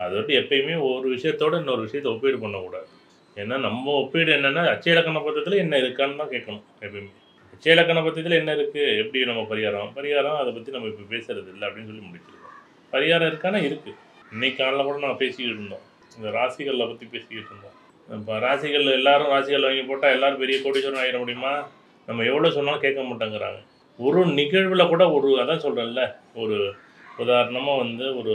அதை விட்டு எப்பயுமே ஒரு விஷயத்தோட இன்னொரு விஷயத்தை ஒப்பீடு பண்ணக்கூடாது ஏன்னா நம்ம ஒப்பீடு என்னென்னா அச்சயலக்கண பத்தத்தில் என்ன இருக்கான்னு தான் கேட்கணும் எப்பயுமே அச்சயலக்கண பத்தத்தில் என்ன இருக்குது எப்படி நம்ம பரிகாரம் பரிகாரம் அதை பற்றி நம்ம இப்போ பேசுறது இல்லை அப்படின்னு சொல்லி முடிச்சிருக்கோம் பரிகாரம் இருக்கானா இருக்குது இன்னைக்கு காலைல கூட நான் பேசிக்கிட்டு இருந்தோம் இந்த ராசிகளில் பற்றி பேசிக்கிட்டு இருந்தோம் இப்போ ராசிகள் எல்லாரும் ராசிகள் வாங்கி போட்டால் எல்லாரும் பெரிய கோடீஸ்வரன் ஆகிட முடியுமா நம்ம எவ்வளோ சொன்னாலும் கேட்க மாட்டேங்கிறாங்க ஒரு நிகழ்வில் கூட ஒரு அதான் சொல்கிறேன்ல ஒரு உதாரணமாக வந்து ஒரு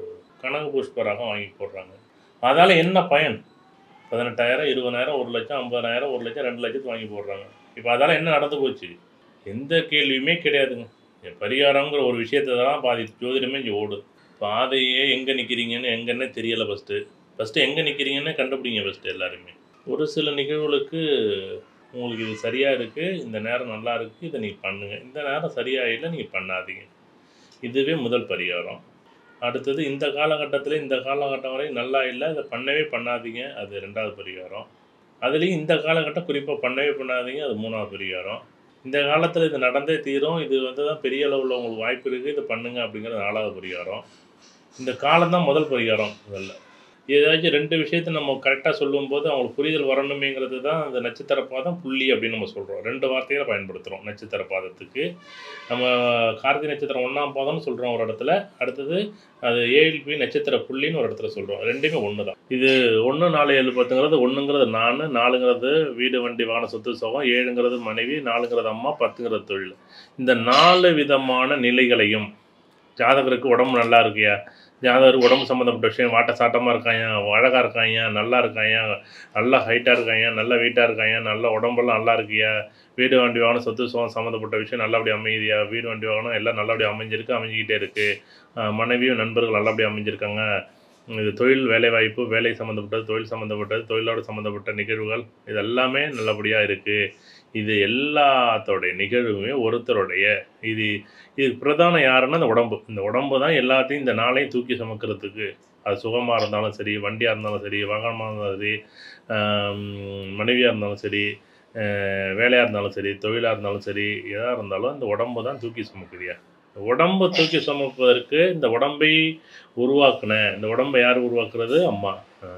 கனக புஷ்பராகம் வாங்கி போடுறாங்க அதால் என்ன பயன் பதினெட்டாயிரம் இருபதாயிரம் ஒரு லட்சம் ஐம்பதாயிரம் ஒரு லட்சம் ரெண்டு லட்சத்துக்கு வாங்கி போடுறாங்க இப்போ அதால் என்ன நடந்து போச்சு எந்த கேள்வியுமே கிடையாதுங்க இந்த பரிகாரங்கிற ஒரு விஷயத்தை தான் பாதி ஜோதிடமே இங்கே ஓடுது பாதையே எங்கே நிற்கிறீங்கன்னு எங்கன்னே தெரியலை ஃபஸ்ட்டு ஃபஸ்ட்டு எங்கே நிற்கிறீங்கன்னு கண்டுபிடிங்க ஃபஸ்ட்டு எல்லாருமே ஒரு சில நிகழ்வுகளுக்கு உங்களுக்கு இது சரியாக இருக்குது இந்த நேரம் நல்லா இருக்குது இதை நீங்கள் பண்ணுங்கள் இந்த நேரம் சரியாக இல்லை நீங்கள் பண்ணாதீங்க இதுவே முதல் பரிகாரம் அடுத்தது இந்த காலகட்டத்தில் இந்த காலகட்டம் வரை நல்லா இல்லை இதை பண்ணவே பண்ணாதீங்க அது ரெண்டாவது பரிகாரம் அதுலேயும் இந்த காலகட்டம் குறிப்பாக பண்ணவே பண்ணாதீங்க அது மூணாவது பரிகாரம் இந்த காலத்தில் இது நடந்தே தீரும் இது வந்து தான் பெரிய அளவில் உங்களுக்கு வாய்ப்பு இருக்குது இதை பண்ணுங்க அப்படிங்கிற நாலாவது பரிகாரம் இந்த காலம் தான் முதல் பரிகாரம் முதல்ல ஏதாச்சும் ரெண்டு விஷயத்தை நம்ம கரெக்டாக சொல்லும்போது அவங்களுக்கு புரிதல் வரணுமேங்கிறது தான் அந்த நட்சத்திர பாதம் புள்ளி அப்படின்னு நம்ம சொல்கிறோம் ரெண்டு வார்த்தைகளை பயன்படுத்துகிறோம் நட்சத்திர பாதத்துக்கு நம்ம கார்த்திகை நட்சத்திரம் ஒன்றாம் பாதம்னு சொல்கிறோம் ஒரு இடத்துல அடுத்தது அது ஏஎல்பி நட்சத்திர புள்ளின்னு ஒரு இடத்துல சொல்கிறோம் ரெண்டுமே ஒன்று தான் இது ஒன்று நாலு ஏழு பத்துங்கிறது ஒன்றுங்கிறது நான் நாலுங்கிறது வீடு வண்டி வாகன சொத்து சுகம் ஏழுங்கிறது மனைவி நாலுங்கிறது அம்மா பத்துங்கிறது தொழில் இந்த நாலு விதமான நிலைகளையும் ஜாதகருக்கு உடம்பு நல்லா இருக்கியா ஜாதகருக்கு உடம்பு சம்மந்தப்பட்ட விஷயம் வாட்ட சாட்டமாக இருக்காயா அழகாக இருக்காயா நல்லா இருக்காயா நல்லா ஹைட்டாக இருக்காயா நல்ல வெயிட்டாக இருக்காயா நல்ல உடம்பெல்லாம் நல்லா இருக்கியா வீடு வண்டி வாகனம் சொத்து சுகம் சம்மந்தப்பட்ட விஷயம் நல்லபடியாக அமைதியா வீடு வண்டி வாகனம் எல்லாம் நல்லபடியாக அமைஞ்சிருக்கு அமைஞ்சிக்கிட்டே இருக்குது மனைவியும் நண்பர்கள் நல்லபடியாக அமைஞ்சிருக்காங்க இது தொழில் வேலைவாய்ப்பு வேலை சம்மந்தப்பட்டது தொழில் சம்மந்தப்பட்டது தொழிலோடு சம்மந்தப்பட்ட நிகழ்வுகள் இது எல்லாமே நல்லபடியாக இருக்குது இது எல்லாத்தோடைய நிகழ்வுமே ஒருத்தருடைய இது இது பிரதானம் யாருன்னா இந்த உடம்பு இந்த உடம்பு தான் எல்லாத்தையும் இந்த நாளையும் தூக்கி சுமக்கிறதுக்கு அது சுகமாக இருந்தாலும் சரி வண்டியாக இருந்தாலும் சரி வாகனமாக இருந்தாலும் சரி மனைவியாக இருந்தாலும் சரி வேலையாக இருந்தாலும் சரி தொழிலாக இருந்தாலும் சரி எதாக இருந்தாலும் இந்த உடம்பு தான் தூக்கி சுமக்குதியா உடம்பை தூக்கி சுமப்பதற்கு இந்த உடம்பை உருவாக்குன இந்த உடம்பை யார் உருவாக்குறது அம்மா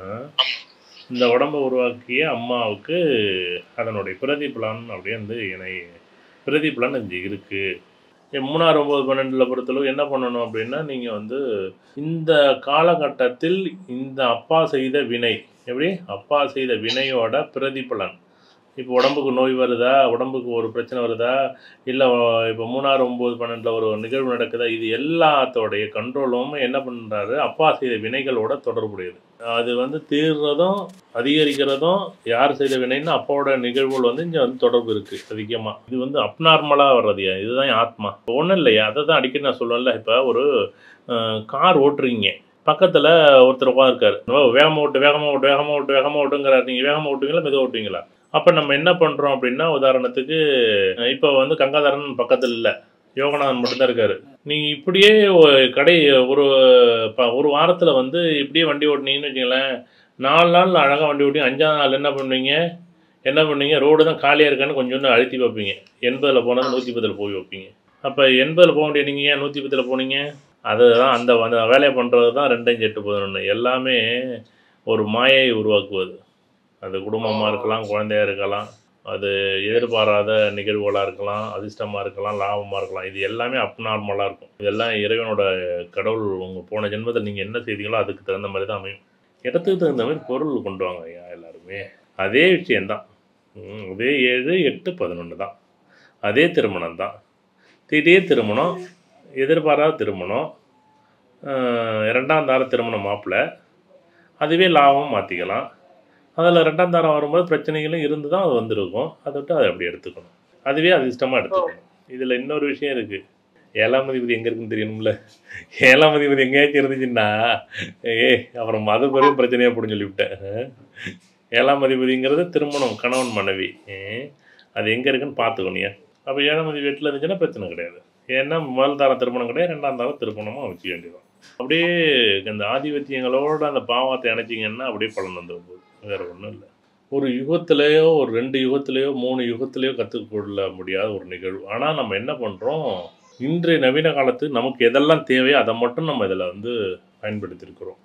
இந்த உடம்பை உருவாக்கிய அம்மாவுக்கு அதனுடைய பிரதிபலன் அப்படியே வந்து இணை பிரதிபலன் இது இருக்குது மூணாறு ஒம்பது பன்னெண்டில் பொறுத்தளவு என்ன பண்ணணும் அப்படின்னா நீங்கள் வந்து இந்த காலகட்டத்தில் இந்த அப்பா செய்த வினை எப்படி அப்பா செய்த வினையோட பிரதிபலன் இப்போ உடம்புக்கு நோய் வருதா உடம்புக்கு ஒரு பிரச்சனை வருதா இல்லை இப்போ மூணாறு ஒம்பது பன்னெண்டில் ஒரு நிகழ்வு நடக்குதா இது எல்லாத்தோடைய கண்ட்ரோலும் என்ன பண்ணுறாரு அப்பா செய்த வினைகளோட தொடர்புடையது அது வந்து தீர்றதும் அதிகரிக்கிறதும் யார் செய்த வினைன்னு அப்பாவோட நிகழ்வுகள் வந்து இங்கே வந்து தொடர்பு இருக்குது அதிகமாக இது வந்து அப்நார்மலாக வர்றதுயா இதுதான் ஆத்மா ஒன்றும் இல்லையா அதை தான் அடிக்கடி நான் சொல்லுவேன்ல இப்போ ஒரு கார் ஓட்டுறீங்க பக்கத்தில் ஒருத்தர் உட்காந்துருக்காரு வேகமாக ஓட்டு வேகமாக ஓட்டு வேகமாக ஓட்டு வேகமாக ஓட்டுங்கிறார் நீங்கள் வேகமாக ஓட்டுவீங்களா மெதுவாக ஓட்டுவீங்களா அப்போ நம்ம என்ன பண்ணுறோம் அப்படின்னா உதாரணத்துக்கு இப்போ வந்து கங்காதரன் பக்கத்தில் இல்லை யோகநாதன் மட்டும்தான் இருக்காரு நீங்கள் இப்படியே கடை ஒரு ஒரு வாரத்தில் வந்து இப்படியே வண்டி ஓட்டினீங்கன்னு வச்சுங்களேன் நாலு நாள் அழகாக வண்டி ஓட்டி அஞ்சாவது நாள் என்ன பண்ணுவீங்க என்ன பண்ணுவீங்க ரோடு தான் காலியாக இருக்கான்னு கொஞ்சோண்டு அழுத்தி வைப்பீங்க எண்பதில் போனால் நூற்றி பத்தில் போய் வைப்பீங்க அப்போ எண்பதில் போக வேண்டிய நீங்கள் ஏன் நூற்றி பத்தில் போனீங்க அதுதான் அந்த அந்த வேலையை பண்ணுறது தான் ரெண்டஞ்சு எட்டு பதினொன்று எல்லாமே ஒரு மாயை உருவாக்குவது அது குடும்பமாக இருக்கலாம் குழந்தையாக இருக்கலாம் அது எதிர்பாராத நிகழ்வுகளாக இருக்கலாம் அதிர்ஷ்டமாக இருக்கலாம் லாபமாக இருக்கலாம் இது எல்லாமே அப்நார்மலாக இருக்கும் இதெல்லாம் இறைவனோட கடவுள் உங்கள் போன ஜென்மத்தில் நீங்கள் என்ன செய்தீங்களோ அதுக்கு தகுந்த மாதிரி தான் அமையும் இடத்துக்கு தகுந்த மாதிரி பொருள் கொண்டு வாங்க ஐயா எல்லாருமே அதே விஷயந்தான் அதே ஏழு எட்டு பதினொன்று தான் அதே திருமணம் தான் திடீர் திருமணம் எதிர்பாராத திருமணம் ரெண்டாம் தார திருமணம் மாப்பிள்ளை அதுவே லாபம் மாற்றிக்கலாம் அதில் ரெண்டாம் தாரம் வரும்போது பிரச்சனைகளும் இருந்து தான் அது வந்திருக்கும் அதை விட்டு அதை அப்படி எடுத்துக்கணும் அதுவே அதிர்ஷ்டமாக எடுத்துக்கணும் இதில் இன்னொரு விஷயம் இருக்குது ஏழாம் அதிபதி எங்கே இருக்குன்னு தெரியணும்ல ஏழாம் அதிபதி எங்கேயாச்சும் இருந்துச்சுன்னா ஏ அப்புறம் மத பிறகு பிரச்சனையாக போடுன்னு சொல்லிவிட்டேன் ஏழாம் அதிபதிங்கிறது திருமணம் கணவன் மனைவி அது எங்கே இருக்குன்னு பார்த்துக்கணுயா அப்போ ஏழாம் அதிபதி வீட்டில் இருந்துச்சுன்னா பிரச்சனை கிடையாது ஏன்னா முதல் தாரம் திருமணம் கிடையாது ரெண்டாம் தாரம் திருமணமாக வச்சுக்க வேண்டியதான் அப்படியே இந்த ஆதிபத்தியங்களோட அந்த பாவத்தை இணைச்சிங்கன்னா அப்படியே பலன் வந்து போகுது வேறு ஒன்றும் இல்லை ஒரு யுகத்திலேயோ ஒரு ரெண்டு யுகத்திலேயோ மூணு யுகத்திலேயோ கற்றுக்கொள்ள முடியாத ஒரு நிகழ்வு ஆனால் நம்ம என்ன பண்ணுறோம் இன்றைய நவீன காலத்துக்கு நமக்கு எதெல்லாம் தேவையோ அதை மட்டும் நம்ம இதில் வந்து பயன்படுத்தியிருக்கிறோம்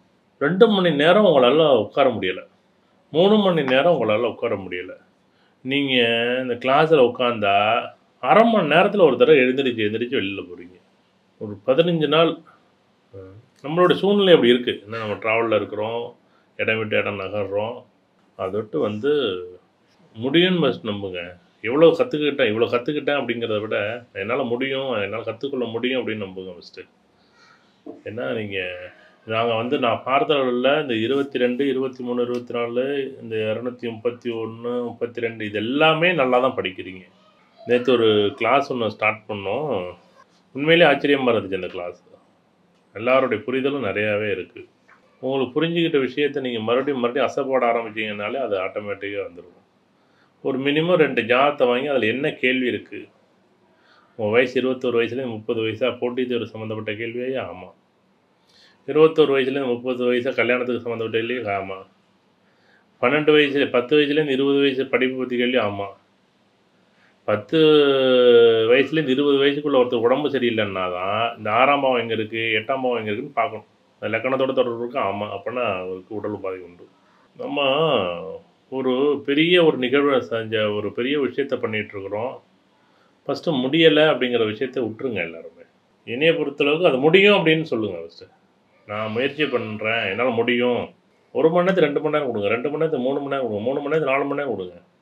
ரெண்டு மணி நேரம் உங்களால் உட்கார முடியலை மூணு மணி நேரம் உங்களால் உட்கார முடியலை நீங்கள் இந்த கிளாஸில் உட்காந்தா அரை மணி நேரத்தில் ஒரு தடவை எழுந்திரிச்சு எழுந்திரிச்சு வெளியில் போகிறீங்க ஒரு பதினஞ்சு நாள் அஹ், நம்மளோட சூழ்நிலை அப்படி இருக்குது என்ன நம்ம ட்ராவலில் இருக்கிறோம் இடம் விட்டு இடம் நகர்றோம் அதொட்டு வந்து முடியும்னு ஃபஸ்ட் நம்புங்க எவ்வளோ கற்றுக்கிட்டேன் இவ்வளோ கற்றுக்கிட்டேன் அப்படிங்கிறத விட என்னால் முடியும் என்னால் கற்றுக்கொள்ள முடியும் அப்படின்னு நம்புங்க ஃபஸ்ட்டு ஏன்னா நீங்கள் நாங்கள் வந்து நான் பார்த்ததில் இந்த இருபத்தி ரெண்டு இருபத்தி மூணு இருபத்தி நாலு இந்த இரநூத்தி முப்பத்தி ஒன்று முப்பத்தி ரெண்டு இது எல்லாமே நல்லா தான் படிக்கிறீங்க நேற்று ஒரு கிளாஸ் ஒன்று ஸ்டார்ட் பண்ணோம் உண்மையிலே ஆச்சரியமாக இருந்துச்சு அந்த கிளாஸ் எல்லாருடைய புரிதலும் நிறையாவே இருக்குது உங்களுக்கு புரிஞ்சுக்கிட்ட விஷயத்தை நீங்கள் மறுபடியும் மறுபடியும் அசைப்பாட ஆரம்பிச்சீங்கனாலே அது ஆட்டோமேட்டிக்காக வந்துடும் ஒரு மினிமம் ரெண்டு ஜாதத்தை வாங்கி அதில் என்ன கேள்வி இருக்குது உங்கள் வயசு இருபத்தோரு வயசுலேருந்து முப்பது வயசா போட்டித் தேர்வு சம்மந்தப்பட்ட கேள்வியா ஆமாம் இருபத்தோரு வயசுலேருந்து முப்பது வயசா கல்யாணத்துக்கு சம்மந்தப்பட்ட கேள்வி ஆமாம் பன்னெண்டு வயசு பத்து வயசுலேருந்து இருபது வயசு படிப்பு பற்றி கேள்வி ஆமாம் பத்து வயசுலேருந்து இருபது வயசுக்குள்ள ஒருத்தர் உடம்பு சரியில்லைன்னா தான் இந்த ஆறாம் பாவம் எங்கே இருக்குது எட்டாம் பாவம் எங்கே இருக்குன்னு பார்க்கணும் அந்த லக்கணத்தோட தொடர்பு இருக்கு ஆமாம் அப்படின்னா அவருக்கு உடல் உபாதை உண்டு நம்ம ஒரு பெரிய ஒரு நிகழ்வை செஞ்ச ஒரு பெரிய விஷயத்த பண்ணிகிட்டு இருக்கிறோம் ஃபஸ்ட்டு முடியலை அப்படிங்கிற விஷயத்த விட்டுருங்க எல்லாருமே என்னையை பொறுத்தளவுக்கு அது முடியும் அப்படின்னு சொல்லுங்கள் ஃபஸ்ட்டு நான் முயற்சி பண்ணுறேன் என்னால் முடியும் ஒரு மணி நேரத்துக்கு ரெண்டு மணி நேரம் கொடுங்க ரெண்டு மணி நேரத்துக்கு மூணு மணி நேரம் கொடுங்க மூணு மணி நேரத்துக்கு நாலு மணி நேரம் கொடுங்க